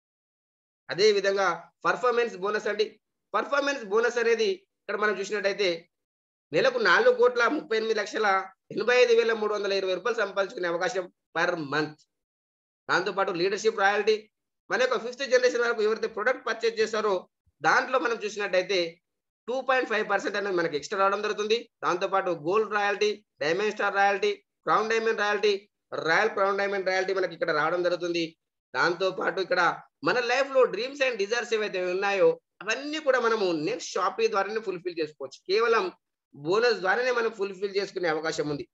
అదే విధంగా పర్ఫార్మెన్స్ బోనస్ అండి పర్ఫార్మెన్స్ బోనస్ అనేది ఇక్కడ మనం చూసినట్టయితే నెలకు నాలుగు కోట్ల ముప్పై ఎనిమిది లక్షల ఎనభై ఐదు వేల మూడు వందల ఇరవై రూపాయలు సంపాదించుకునే అవకాశం పర్ మంత్ దాంతోపాటు లీడర్షిప్ రాయల్టీ మన యొక్క ఫిఫ్త్ జనరేషన్ వరకు ఎవరైతే ప్రొడక్ట్ పర్చేజ్ చేస్తారో దాంట్లో మనం చూసినట్టయితే టూ పాయింట్ ఫైవ్ పర్సెంట్ అనేది మనకి ఎక్స్ట్రా రావడం జరుగుతుంది దాంతోపాటు gold royalty diamond star royalty crown diamond royalty royal crown diamond royalty మనకి ఇక్కడ రావడం జరుగుతుంది దాంతో పాటు ఇక్కడ మన లైఫ్ లో డ్రీమ్స్ అండ్ డిజైర్స్ ఏవైతే ఉన్నాయో అవన్నీ కూడా మనము నెక్స్ట్ షాపీ ద్వారానే ఫుల్ఫిల్ చేసుకోవచ్చు కేవలం బోనస్ ద్వారానే మనం ఫుల్ఫిల్ చేసుకునే అవకాశం ఉంది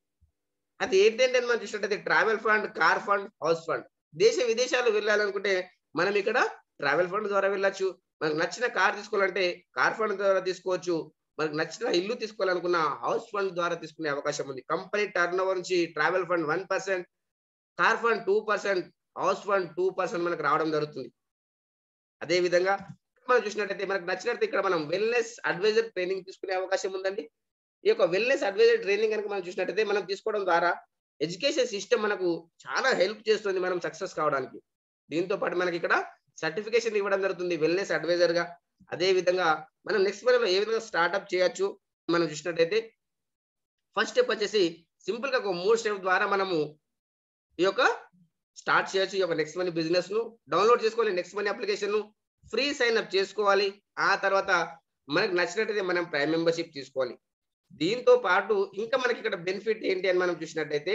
అది ఏంటంటే మనం చూసినట్టయితే travel fund car fund house fund దేశ విదేశాలు వెళ్ళాలనుకుంటే మనం ఇక్కడ ట్రావెల్ ఫండ్ ద్వారా వెళ్ళొచ్చు మనకు నచ్చిన కార్ తీసుకోవాలంటే కార్ ఫండ్ ద్వారా తీసుకోవచ్చు మనకు నచ్చిన ఇల్లు తీసుకోవాలనుకున్న హౌస్ ఫండ్ ద్వారా తీసుకునే అవకాశం ఉంది కంపెనీ టర్న్ ఓవర్ నుంచి travel fund one percent car fund two percent house fund two percent మనకు రావడం జరుగుతుంది అదే విధంగా మనం చూసినట్టయితే మనకు నచ్చినట్టు ఇక్కడ మనం వెల్నెస్ అడ్వైజర్ ట్రైనింగ్ తీసుకునే అవకాశం ఉందండి ఈ యొక్క వెల్నెస్ అడ్వైజర్ ట్రైనింగ్ కనుక మనం చూసినట్టయితే మనం తీసుకోవడం ద్వారా ఎడ్యుకేషన్ సిస్టమ్ మనకు చాలా హెల్ప్ చేస్తుంది మనం సక్సెస్ కావడానికి దీంతో పాటు మనకి ఇక్కడ సర్టిఫికేషన్ ఇవ్వడం జరుగుతుంది వెల్నెస్ అడ్వైజర్ గా అదే విధంగా మనం నెక్స్ట్ మనం ఏ విధంగా స్టార్ట్అప్ చేయొచ్చు మనం చూసినట్టయితే ఫస్ట్ స్టెప్ వచ్చేసి సింపుల్ గా ఒక మూడు స్టెప్ ద్వారా మనము ఈ యొక్క స్టార్ట్ చేయొచ్చు ఈ యొక్క నెక్స్ట్ మనీ బిజినెస్ ను డౌన్లోడ్ చేసుకోవాలి నెక్స్ట్ మనీ అప్లికేషన్ ను ఫ్రీ సైన్ అప్ చేసుకోవాలి ఆ తర్వాత మనకు నచ్చినట్టయితే మనం ప్రైమ్ మెంబర్షిప్ తీసుకోవాలి దీంతో పాటు ఇంకా మనకి ఇక్కడ బెనిఫిట్ ఏంటి అని మనం చూసినట్టయితే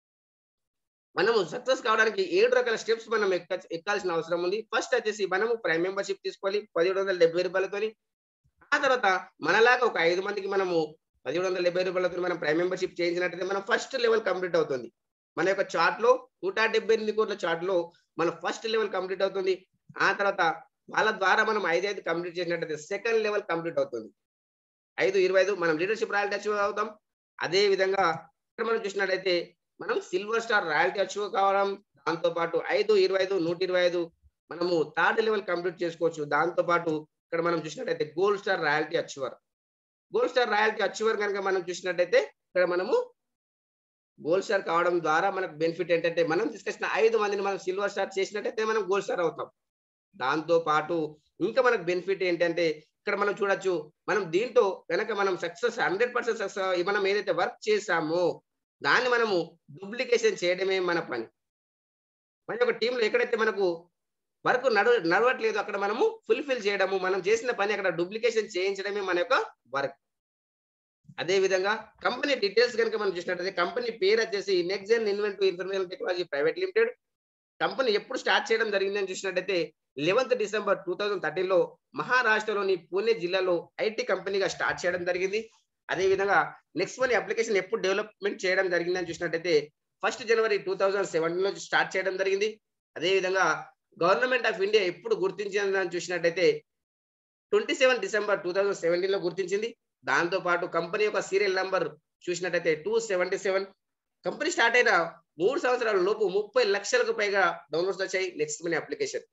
మనము సక్సెస్ కావడానికి ఏడు రకాల స్టెప్స్ మనం ఎక్క ఎక్కాల్సిన అవసరం ఉంది ఫస్ట్ వచ్చేసి మనము ప్రైమ్ మెంబర్షిప్ తీసుకోవాలి పదిహేడు వందల డెబ్బై రూపాయలతోని ఆ తర్వాత మనలాగా ఒక ఐదు మందికి మనము పదిహేడు వందల డెబ్బై రూపాయలతో మనం ప్రైమ్ మెంబర్షిప్ చేయించినట్టయితే మనం ఫస్ట్ లెవెల్ కంప్లీట్ అవుతుంది మన యొక్క చార్ట్ లో నూట డెబ్బై ఎనిమిది కోట్ల చార్ట్ లో మన ఫస్ట్ లెవెల్ కంప్లీట్ అవుతుంది ఆ తర్వాత వాళ్ళ ద్వారా మనం ఐదు ఐదు కంప్లీట్ చేసినట్టయితే సెకండ్ లెవెల్ కంప్లీట్ అవుతుంది ఐదు ఇరవై ఐదు మనం లీడర్షిప్ రాయల్టీ అచీవ్ అవుతాం అదే విధంగా ఇక్కడ మనం చూసినట్టయితే మనం సిల్వర్ స్టార్ రాయల్టీ అచీవ్ కావడం దాంతో పాటు ఐదు ఇరవై ఐదు నూట ఇరవై ఐదు మనము థర్డ్ లెవెల్ కంప్లీట్ చేసుకోవచ్చు దాంతో పాటు ఇక్కడ మనం చూసినట్టయితే gold star royalty achiever gold star royalty achiever కనుక మనం చూసినట్టయితే ఇక్కడ మనము గోల్డ్ స్టార్ కావడం ద్వారా మనకు బెనిఫిట్ ఏంటంటే మనం తీసుకొచ్చిన ఐదు మందిని మనం సిల్వర్ స్టార్ చేసినట్టయితే మనం గోల్డ్ స్టార్ అవుతాం దాంతో పాటు ఇంకా మనకు బెనిఫిట్ ఏంటంటే ఇక్కడ మనం చూడొచ్చు మనం దీంతో కనుక మనం సక్సెస్ హండ్రెడ్ పర్సెంట్ సక్సెస్ మనం ఏదైతే వర్క్ చేసామో దాన్ని మనము డూప్లికేషన్ చేయడమే మన పని మన యొక్క టీంలో ఎక్కడైతే మనకు వర్క్ నడు నడవట్లేదు అక్కడ మనము ఫుల్ఫిల్ చేయడము మనం చేసిన పని అక్కడ డూప్లికేషన్ చేయించడమే మన యొక్క వర్క్ అదే విధంగా కంపెనీ డీటెయిల్స్ కనుక మనం చూసినట్టయితే కంపెనీ పేరు వచ్చేసి next gen invent information technology private limited company ఎప్పుడు స్టార్ట్ చేయడం జరిగిందని చూసినట్టయితే eleventh December two thousand thirteen లో మహారాష్ట్రలోని పూణే జిల్లాలో ఐటీ కంపెనీగా స్టార్ట్ చేయడం జరిగింది అదే విధంగా నెక్స్ట్ మనీ అప్లికేషన్ ఎప్పుడు డెవలప్మెంట్ చేయడం జరిగిందని చూసినట్టయితే first January two thousand seven లో స్టార్ట్ చేయడం జరిగింది అదే విధంగా గవర్నమెంట్ ఆఫ్ ఇండియా ఎప్పుడు గుర్తించిందని చూసినట్టయితే twenty seven December two thousand seventeen లో గుర్తించింది దాంతో పాటు కంపెనీ యొక్క సీరియల్ నంబర్ చూసినట్టయితే two seventy seven company start అయిన మూడు సంవత్సరాల లోపు ముప్పై లక్షలకు పైగా డౌన్లోడ్స్ వచ్చాయి నెక్స్ట్ మనీ అప్లికేషన్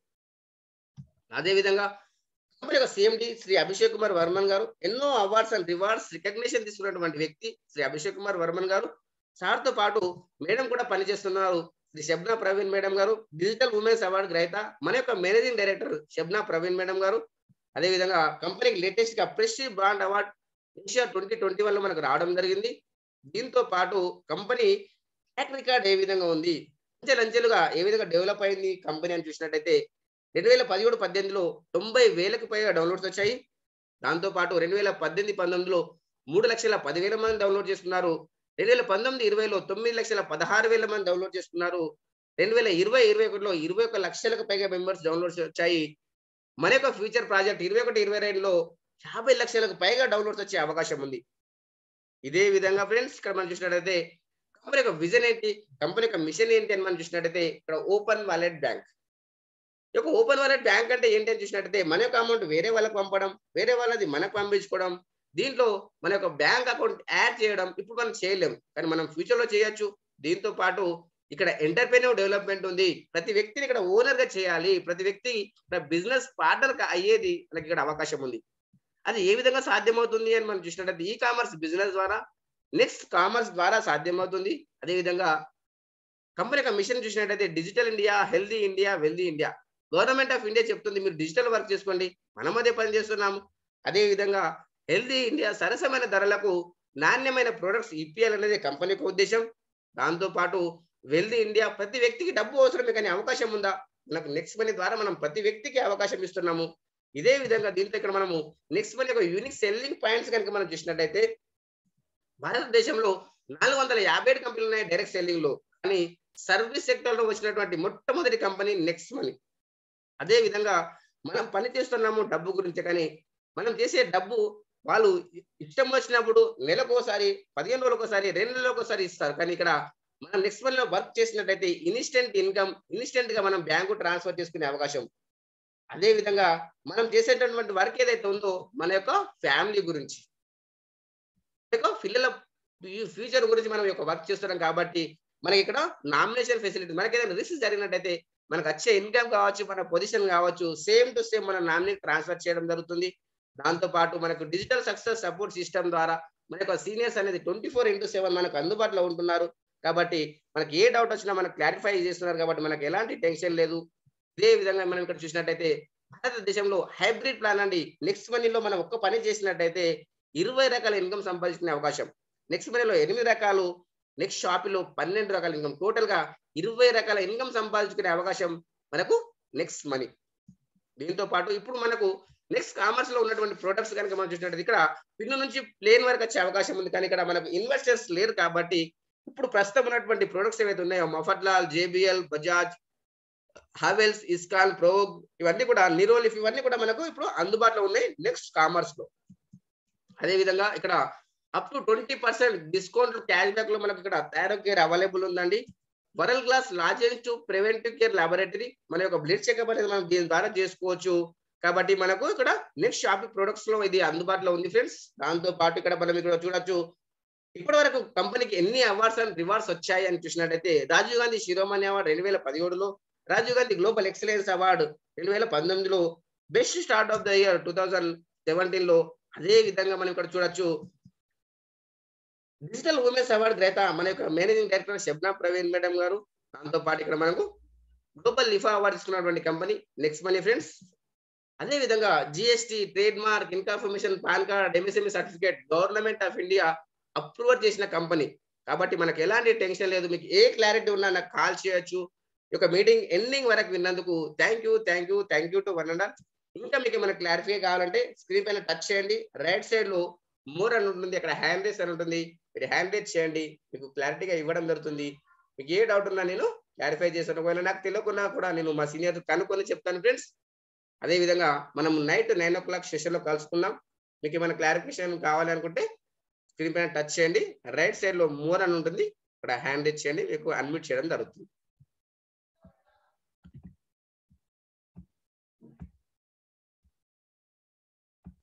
అదే విధంగా కంపెనీ యొక్క సిఎండి శ్రీ అభిషేక్ కుమార్ వర్మన్ గారు ఎన్నో అవార్డ్స్ అండ్ రివార్డ్స్ రికగ్నిషన్ తీసుకున్నటువంటి వ్యక్తి శ్రీ అభిషేక్ కుమార్ వర్మన్ గారు సార్ తో పాటు మేడం కూడా పనిచేస్తున్నారు శ్రీ షబ్నా ప్రవీణ్ మేడం గారు డిజిటల్ ఉమెన్స్ అవార్డు గ్రహీత మన యొక్క managing director Shabna Praveen madam గారు అదే విధంగా కంపెనీకి లేటెస్ట్ గా prestige brand award Asia twenty twenty one లో మనకు రావడం జరిగింది దీంతో పాటు కంపెనీ ట్రాక్ రికార్డ్ ఏ విధంగా ఉంది అంచెలంచెలుగా ఏ విధంగా డెవలప్ అయింది కంపెనీ అని చూసినట్టయితే రెండు వేల పదిహేడు పద్దెనిమిదిలో తొంభై వేలకు పైగా డౌన్లోడ్స్ వచ్చాయి దాంతో పాటు రెండు వేల పద్దెనిమిది పంతొమ్మిదిలో మూడు లక్షల పదివేల మంది డౌన్లోడ్ చేసుకున్నారు రెండు వేల పంతొమ్మిది ఇరవైలో తొమ్మిది లక్షల పదహారు వేల మంది డౌన్లోడ్ చేసుకున్నారు రెండు వేల ఇరవై ఇరవై ఒకటిలో ఇరవై ఒక లక్షలకు పైగా మెంబర్స్ డౌన్లోడ్స్ వచ్చాయి మన యొక్క ఫ్యూచర్ ప్రాజెక్ట్ ఇరవై ఒకటి ఇరవై రెండులో యాభై లక్షలకు పైగా డౌన్లోడ్స్ వచ్చే అవకాశం ఉంది ఇదే విధంగా ఫ్రెండ్స్ ఇక్కడ మనం చూసినట్టయితే కంపెనీ యొక్క విజన్ ఏంటి కంపెనీ యొక్క మిషన్ ఏంటి అని మనం చూసినట్టయితే ఇక్కడ ఓపెన్ వాలెట్ బ్యాంక్ ఈ యొక్క ఓపెన్ వాలెట్ బ్యాంక్ అంటే ఏంటి అని చూసినట్టయితే మన యొక్క అమౌంట్ వేరే వాళ్ళకి పంపడం వేరే వాళ్ళది మనకు పంపించుకోవడం దీంట్లో మన యొక్క బ్యాంక్ అకౌంట్ యాడ్ చేయడం ఇప్పుడు మనం చేయలేం కానీ మనం ఫ్యూచర్ లో చేయొచ్చు దీంతో పాటు ఇక్కడ ఎంటర్ప్రెన్యూర్ డెవలప్మెంట్ ఉంది ప్రతి వ్యక్తిని ఇక్కడ ఓనర్ గా చేయాలి ప్రతి వ్యక్తి బిజినెస్ పార్ట్నర్ అయ్యేది మనకి ఇక్కడ అవకాశం ఉంది అది ఏ విధంగా సాధ్యమవుతుంది అని మనం చూసినట్టయితే ఈ కామర్స్ బిజినెస్ ద్వారా నెక్స్ట్ కామర్స్ ద్వారా సాధ్యమవుతుంది అదేవిధంగా కంపెనీ యొక్క మిషన్ చూసినట్టయితే digital India healthy India wealthy India government of India చెప్తుంది మీరు డిజిటల్ వర్క్ చేసుకోండి మనం అదే పని చేస్తున్నాము అదే విధంగా హెల్దీ ఇండియా సరసమైన ధరలకు నాణ్యమైన ప్రొడక్ట్స్ ఇప్పియాలనేది కంపెనీ యొక్క ఉద్దేశం దాంతో పాటు వెల్దీ ఇండియా ప్రతి వ్యక్తికి డబ్బు అవసరమే కానీ అవకాశం ఉందా మనకు నెక్స్ట్ మనీ ద్వారా మనం ప్రతి వ్యక్తికి అవకాశం ఇస్తున్నాము ఇదే విధంగా దీంతో ఇక్కడ మనము నెక్స్ట్ మనీ యొక్క యూనిక్ సెల్లింగ్ పాయింట్స్ కనుక మనం చూసినట్టయితే భారతదేశంలో నాలుగు వందల యాభై ఏడు కంపెనీలు ఉన్నాయి డైరెక్ట్ సెల్లింగ్ లో కానీ సర్వీస్ సెక్టర్ లో వచ్చినటువంటి మొట్టమొదటి కంపెనీ నెక్స్ట్ మనీ అదే విధంగా మనం పని చేస్తున్నాము డబ్బు గురించి కానీ మనం చేసే డబ్బు వాళ్ళు ఇష్టం వచ్చినప్పుడు నెలకోసారి పదిహేను రోజులకోసారి రెండు నెలలకోసారి ఇస్తారు కానీ ఇక్కడ మనం నెక్స్ట్ మనీలో వర్క్ చేసినట్టయితే ఇన్స్టెంట్ ఇన్కమ్ ఇన్స్టెంట్ గా మనం బ్యాంకు ట్రాన్స్ఫర్ చేసుకునే అవకాశం అదే విధంగా మనం చేసేటటువంటి వర్క్ ఏదైతే ఉందో మన యొక్క ఫ్యామిలీ గురించి పిల్లల ఫ్యూచర్ గురించి మనం యొక్క వర్క్ చేస్తున్నాం కాబట్టి మనకి ఇక్కడ నామినేషన్ ఫెసిలిటీ మనకి ఏదైనా రిస్క్ జరిగినట్టయితే మనకు వచ్చే ఇన్కమ్ కావచ్చు మన పొజిషన్ కావచ్చు సేమ్ టు సేమ్ మన నామినీ ట్రాన్స్ఫర్ చేయడం జరుగుతుంది దాంతో పాటు మనకు డిజిటల్ సక్సెస్ సపోర్ట్ సిస్టమ్ ద్వారా మన యొక్క సీనియర్స్ అనేది ట్వంటీ ఫోర్ ఇంటూ సెవెన్ మనకు అందుబాటులో ఉంటున్నారు కాబట్టి మనకి ఏ డౌట్ వచ్చినా మనకు క్లారిఫై చేస్తున్నారు కాబట్టి మనకు ఎలాంటి టెన్షన్ లేదు ఇదే విధంగా మనం ఇక్కడ చూసినట్టయితే భారతదేశంలో హైబ్రిడ్ ప్లాన్ అండి నెక్స్ట్ మనీలో మనం ఒక్క పని చేసినట్టయితే ఇరవై రకాల ఇన్కమ్ సంపాదించుకునే అవకాశం నెక్స్ట్ మనీలో ఎనిమిది రకాలు నెక్స్ట్ షాపులో పన్నెండు రకాల ఇన్కమ్ టోటల్ గా ఇరవై రకాల ఇన్కమ్ సంపాదించుకునే అవకాశం మనకు నెక్స్ట్ మనీ దీంతో పాటు ఇప్పుడు మనకు నెక్స్ట్ కామర్స్ లో ఉన్నటువంటి ప్రొడక్ట్స్ కనుక మనం చూసినట్టు ఇక్కడ పిన్ను నుంచి ప్లేన్ వరకు వచ్చే అవకాశం ఉంది కానీ ఇక్కడ మనకు ఇన్వెస్టర్స్ లేరు కాబట్టి ఇప్పుడు ప్రస్తుతం ఉన్నటువంటి ప్రొడక్ట్స్ ఏవైతే ఉన్నాయో మఫట్లాల్ జేబిఎల్ బజాజ్ హావెల్స్ ఇస్కాన్ ప్రోగ్ ఇవన్నీ కూడా నిరోలిఫ్ ఇవన్నీ కూడా మనకు ఇప్పుడు అందుబాటులో ఉన్నాయి నెక్స్ట్ కామర్స్ లో అదే విధంగా ఇక్కడ up to twenty percent discount cash back లో మనకు ఇక్కడ థైరో కేర్ అవైలబుల్ ఉందండి world class largest preventive care laboratory మన యొక్క బ్లడ్ చెకప్ అనేది మనం దీని ద్వారా చేసుకోవచ్చు కాబట్టి మనకు ఇక్కడ నెక్స్ట్ షాపింగ్ ప్రొడక్ట్స్ లో ఇది అందుబాటులో ఉంది ఫ్రెండ్స్ దాంతో పాటు ఇక్కడ మనం ఇక్కడ చూడొచ్చు ఇప్పటి వరకు కంపెనీకి ఎన్ని అవార్డ్స్ అండ్ రివార్డ్స్ వచ్చాయి అని చూసినట్టయితే రాజీవ్ గాంధీ శిరోమణి అవార్డు రెండు వేల పదిహేడులో Rajiv Gandhi global excellence award రెండు వేల పంతొమ్మిదిలో best start of the year two thousand seventeen లో అదే విధంగా మనం ఇక్కడ చూడొచ్చు డిజిటల్ ఉమెన్స్ అవార్డు గ్రహీత మన యొక్క managing director Shabna Praveen madam గారు దాంతో పాటు ఇక్కడ మనకు గ్లోబల్ లిఫా అవార్డు తీసుకున్నటువంటి కంపెనీ నెక్స్ట్ మనీ ఫ్రెండ్స్ అదే విధంగా GST trade mark information PAN card MSME certificate government of India approval చేసిన కంపెనీ కాబట్టి మనకు ఎలాంటి టెన్షన్ లేదు మీకు ఏ క్లారిటీ ఉన్నా నాకు కాల్ చేయొచ్చు ఈ యొక్క మీటింగ్ ఎండింగ్ వరకు విన్నందుకు thank you thank you thank you to one and ఇంకా మీకు ఏమైనా క్లారిఫై కావాలంటే స్క్రీన్ పైన టచ్ చేయండి రైట్ సైడ్ లో మోర్ అని ఉంటుంది అక్కడ హ్యాండ్ రేస్ అని ఉంటుంది మీరు హ్యాండ్ రేస్ చేయండి మీకు క్లారిటీగా ఇవ్వడం జరుగుతుంది మీకు ఏ డౌట్ ఉన్నా నేను క్లారిఫై చేస్తాను ఒకవేళ నాకు తెలియకున్నా కూడా నేను మా సీనియర్ కనుక్కొని చెప్తాను ఫ్రెండ్స్ అదే విధంగా మనం night nine o'clock session లో కలుసుకుందాం మీకు ఏమైనా క్లారిఫికేషన్ కావాలి అనుకుంటే స్క్రీన్ పైన టచ్ చేయండి రైట్ సైడ్ లో మోర్ అని ఉంటుంది ఇక్కడ హ్యాండ్ రేస్ చేయండి మీకు అన్మ్యూట్ చేయడం జరుగుతుంది